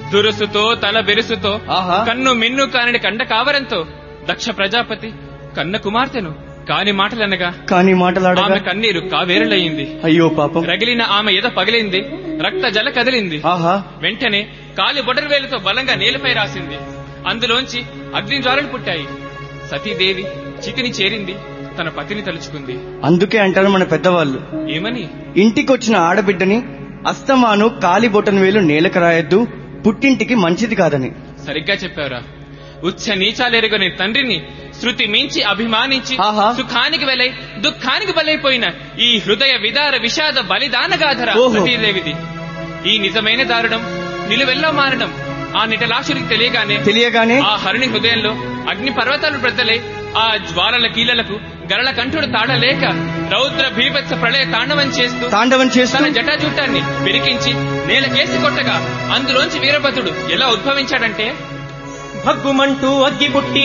దురుసుతో తల బెరుసుతో ఆహా. కన్ను మిన్ను కానని కండ కావరంతో దక్ష ప్రజాపతి కన్న కుమార్తెను కాని మాటలనగా కాని మాటలాడగా ఆమె కన్నీరు కావేరులయ్యింది అయ్యో పాపం రగిలిన ఆమె ఎద పగిలింది రక్త జల కదిలింది ఆహా వెంటనే కాలి బొటరవేలుతో బలంగా నేలపై రాసింది అందులోంచి అగ్ని జ్వాలలు పుట్టాయి సతీదేవి చితిని చేరింది తన పతిని తలుచుకుంది అందుకే అంటారు మన పెద్దవాళ్ళు ఏమని ఇంటికొచ్చిన ఆడబిడ్డని అస్తమాను కాలి బొటన వేలు నేలకు రాయొద్దు పుట్టింటికి మంచిది కాదని సరిగ్గా చెప్పావురా ఉచ్చ నీచాలెరుగని తండ్రిని శృతి మించి అభిమానించి ఆహా. సుఖానికి వెలై దుఃఖానికి బలైపోయిన ఈ హృదయ విదార విషాద బలిదానగాధర ఓహో. సతీదేవిది ఈ నిజమైన దారుణం నిలువెల్లో మారడం ఆ నిటలాశుడికి తెలియగానే తెలియగానే ఆ హరుని హృదయంలో అగ్ని పర్వతాలు ప్రద్దలై ఆ జ్వాలల కీలలకు గరళ కంఠుడు తాళలేక రౌద్ర భీభత్స ప్రళయ తాండవం చేస్తూ తాండవం చేస్తూ తన జటాజుట్టాన్ని పెరికించి నేలకేసి కొట్టగా అందులోంచి వీరభద్రుడు ఎలా ఉద్భవించాడంటే భగ్గుమంటూ అగ్గి పుట్టి